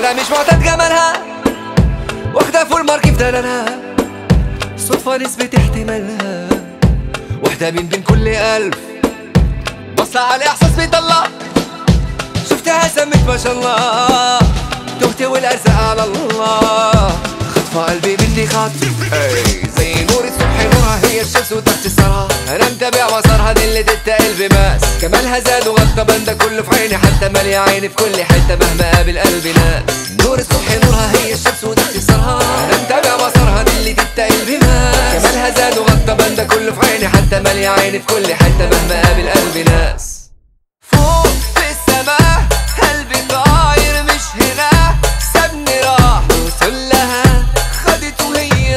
حالة مش معتاد جمالها واخدة فول مارك في دلالها صدفة نسبة احتمالها واحدة من بين كل ألف بص على إحساس بيطلع شفتها سمت ما شاء الله تهت والأرزاق على الله خطفة قلبي مني خطف أي زي نور الصبح نورها هي الشمس وتحت الثرى أنا متابع مسارها دي اللي تتقل بماس كمالها زاد وغطى بنده كله في عيني حتى مالية عيني في كل حتة مهما قابل قلبي ناس نور الصبح نورها هي الشمس وتحت الثرى أنا متابع مسارها دي اللي تتقل بماس كمالها زاد وغطى بنده كله في عيني حتى مالية عيني في كل حتة مهما قابل قلبي ناس فوق في السماء قلبي طاير مش هنا سابني راح وصل لها خدته هي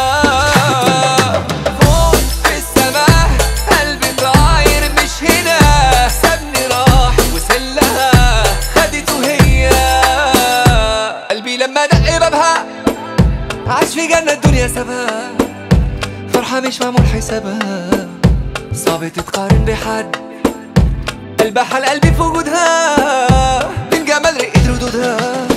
فوق في السماء قلبي طاير مش هنا سابني راح وصل لها خدته هي قلبي لما دق بابها عاش في جنة الدنيا سابها فرحة مش معمول حسابها صعب تتقارن بحد قلبها حال قلبي في وجودها من جمال رقة ردودها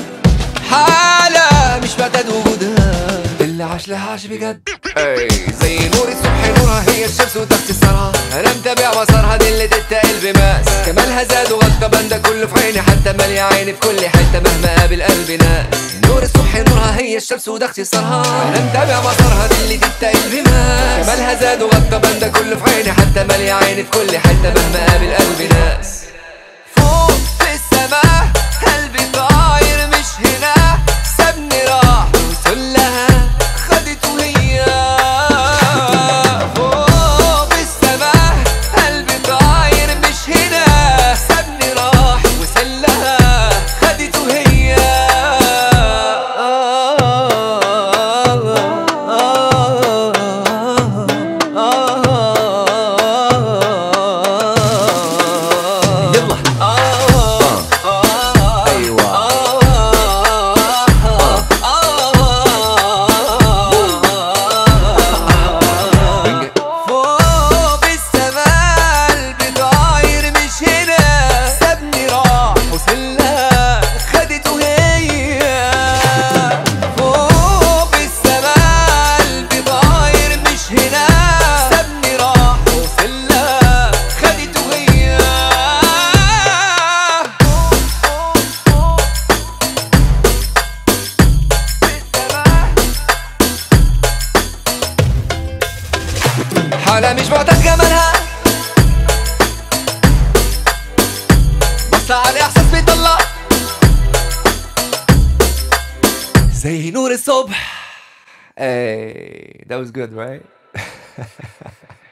حالة مش معتاد وجودها اللي عاش لها عاش بجد اي زي نور الصبح نورها هي الشمس وتحت الثرى انا متابع مسارها دي اللي تتقل بماس كمالها زاد وغطى بنده كله في عيني حتى مالية عيني في كل حتة مهما قابل قلبي ناس نور الصبح نورها هي الشمس وده اختصارها انا متابع مسارها دي اللي تتقل بماس كمالها زاد وغطى بنده كله في عيني حتى مالية عيني في كل حتة مهما قابل قلبي ناس فوق في السماء قلبي طاير مش هنا سابني راح وصل لها خدته هي فوق في السماء قلبي طاير مش هنا سابني راح وصل لها خدته هي يلا ايوه فوق السماء قلبي طاير مش هنا سابني راح وصلها خدته هي فوق السماء قلبي طاير مش هنا سابني راح وصلها خدته هي حالة مش معتاد جمالها بص على احساس بيطلع زي نور الصبح Hey, that was good, right?